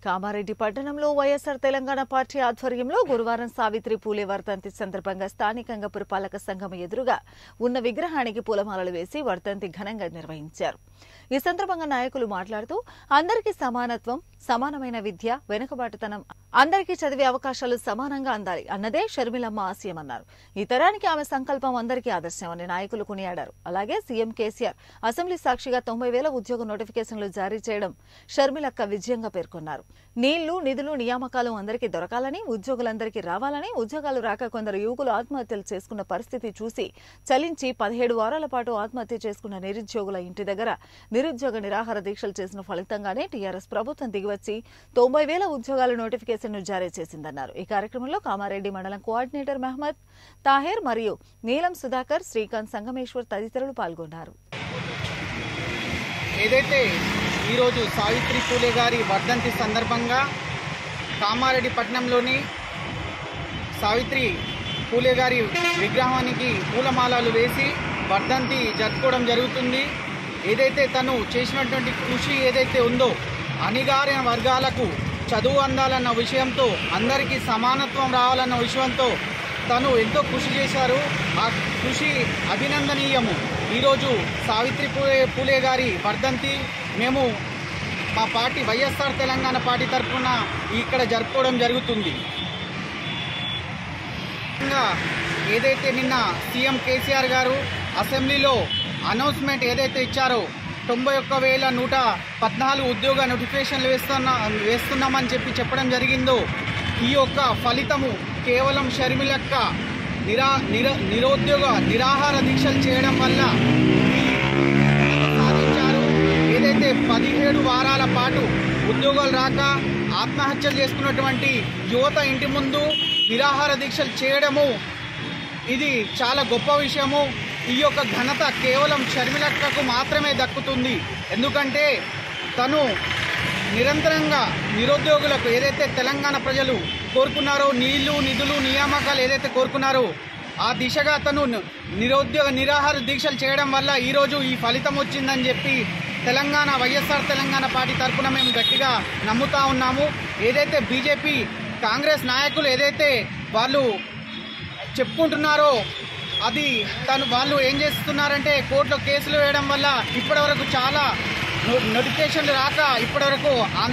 కామారెడ్డి పట్టణంలో వైఎస్ఆర్ తెలంగాణ పార్టీ ఆధ్వర్యంలో గురువారం సావిత్రి పూలే వర్ధంతి సందర్భంగా స్థానికంగా పురపాలక సంఘం ఎదురుగా ఉన్న విగ్రహానికి పూలమాలలు వేసి వర్ధంతి ఘనంగా నిర్వహించారు ఈ సందర్భంగా నాయకులు మాట్లాడుతూ అందరికీ సమానత్వం సమానమైన విద్య వెనుకబాటుతనం అందరికీ చదివే అవకాశాలు సమానంగా అందాలి అన్నదే షర్మిలమ్మ ఆశయం అన్నారు ఈ తరానికి ఆమె సంకల్పం అందరికీ ఆదర్శమని నాయకులు కొనియాడారు అలాగే సీఎం కేసీఆర్ అసెంబ్లీ సాక్షిగా తొంభై వేల ఉద్యోగ నోటిఫికేషన్లు జారీ చేయడం షర్మిలక్క విజయంగా పేర్కొన్నారు నీళ్లు నిధులు నియామకాలు అందరికీ దొరకాలని ఉద్యోగులందరికీ రావాలని ఉద్యోగాలు రాక కొందరు యువకులు ఆత్మహత్యలు చేసుకున్న పరిస్థితి చూసి చలించి పదిహేడు వారాల పాటు ఆత్మహత్య చేసుకున్న నిరుద్యోగుల ఇంటి దగ్గర నిరుద్యోగ నిరాహార దీక్షలు చేసిన ఫలితంగానే టీఆర్ఎస్ ప్రభుత్వం దిగివచ్చి తొంభై వేల ఉద్యోగాల నోటిఫికేషన్ను జారీ చేసిందన్నారు ఈ కార్యక్రమంలో కామారెడ్డి మండలం కోఆర్డినేటర్ మహమ్మద్ తాహేర్ మరియు నీలం సుధాకర్ శ్రీకాంత్ సంగమేశ్వర్ తదితరులు పాల్గొన్నారు ఏదైతే ఈరోజు సావిత్రి పూలే గారి వర్ధంతి సందర్భంగా కామారెడ్డి పట్టణంలోని సావిత్రి పూలే గారి విగ్రహానికి పూలమాలలు వేసి వర్ధంతి జరుపుకోవడం జరుగుతుంది ఏదైతే తను చేసినటువంటి కృషి ఏదైతే ఉందో అణిగారిన వర్గాలకు చదువు అందాలన్న విషయంతో అందరికీ సమానత్వం రావాలన్న విషయంతో తను ఎంతో కృషి చేశారు ఆ కృషి అభినందనీయము ఈరోజు సావిత్రి పూలే పూలే గారి వర్ధంతి మేము మా పార్టీ వైఎస్ఆర్ తెలంగాణ పార్టీ తరఫున ఇక్కడ జరుపుకోవడం జరుగుతుంది ముఖ్యంగా ఏదైతే నిన్న సీఎం కేసీఆర్ గారు అసెంబ్లీలో అనౌన్స్మెంట్ ఏదైతే ఇచ్చారో తొంభై ఒక్క వేల నూట పద్నాలుగు ఉద్యోగ నోటిఫికేషన్లు వేస్తున్నా వేస్తున్నామని చెప్పి చెప్పడం జరిగిందో ఈ యొక్క ఫలితము కేవలం షర్మిలక్క నిరా నిర నిరుద్యోగ నిరాహార దీక్షలు చేయడం వల్ల ఈ సాధించారు ఏదైతే పదిహేడు వారాల పాటు ఉద్యోగాలు రాక ఆత్మహత్యలు చేసుకున్నటువంటి యువత ఇంటి ముందు నిరాహార దీక్షలు చేయడము ఇది చాలా గొప్ప విషయము ఈ యొక్క ఘనత కేవలం షర్మిలక్కకు మాత్రమే దక్కుతుంది ఎందుకంటే తను నిరంతరంగా నిరుద్యోగులకు ఏదైతే తెలంగాణ ప్రజలు కోరుకున్నారో నీళ్లు నిధులు నియామకాలు ఏదైతే కోరుకున్నారో ఆ దిశగా తను ని- నిరుద్యోగ నిరాహార దీక్షలు చేయడం వల్ల ఈరోజు ఈ ఫలితం వచ్చిందని చెప్పి తెలంగాణ వైఎస్ఆర్ తెలంగాణ పార్టీ తరఫున మేము గట్టిగా నమ్ముతా ఉన్నాము ఏదైతే బీజేపీ కాంగ్రెస్ నాయకులు ఏదైతే వాళ్ళు చెప్పుకుంటున్నారో అది తను వాళ్ళు ఏం చేస్తున్నారంటే కోర్టులో కేసులు వేయడం వల్ల ఇప్పటివరకు చాలా నో- నోటిఫికేషన్లు రాక ఇప్పటివరకు